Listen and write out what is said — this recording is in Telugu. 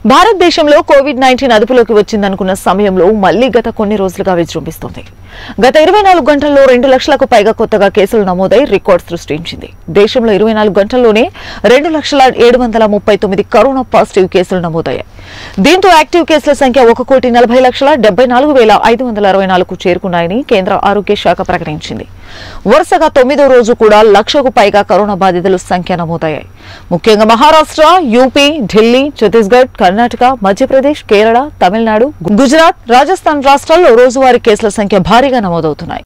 భారతదేశంలో కోవిడ్ నైన్టీన్ అదుపులోకి వచ్చిందనుకున్న సమయంలో మళ్లీ గత కొన్ని రోజులుగా విజృంభిస్తోంది గత ఇరవై నాలుగు గంటల్లో రెండు లక్షలకు పైగా కొత్తగా కేసులు నమోదై రికార్డు సృష్టించింది దేశంలో ఇరవై నాలుగు గంటల్లోనే రెండు లక్షల ఏడు వందల ముప్పై తొమ్మిది కరోనా పాజిటివ్ కేసులు నమోదయ్యాయి దీంతో యాక్టివ్ కేసుల సంఖ్య ఒక కోటి నలభై లక్షల డెబ్బై నాలుగు వేల ఐదు వందల అరవై నాలుగు చేరుకున్నాయని కేంద్ర ఆరోగ్య శాఖ ప్రకటించింది వరుసగా తొమ్మిదో రోజు కూడా లక్షకు పైగా కరోనా బాధితుల సంఖ్య నమోదయ్యాయి ముఖ్యంగా మహారాష్ట్ర యూపీ ఢిల్లీ ఛత్తీస్గఢ్ కర్ణాటక మధ్యప్రదేశ్ కేరళ తమిళనాడు గుజరాత్ రాజస్థాన్ రాష్ట్రాల్లో రోజువారీ కేసుల సంఖ్య భారీగా నమోదవుతున్నాయి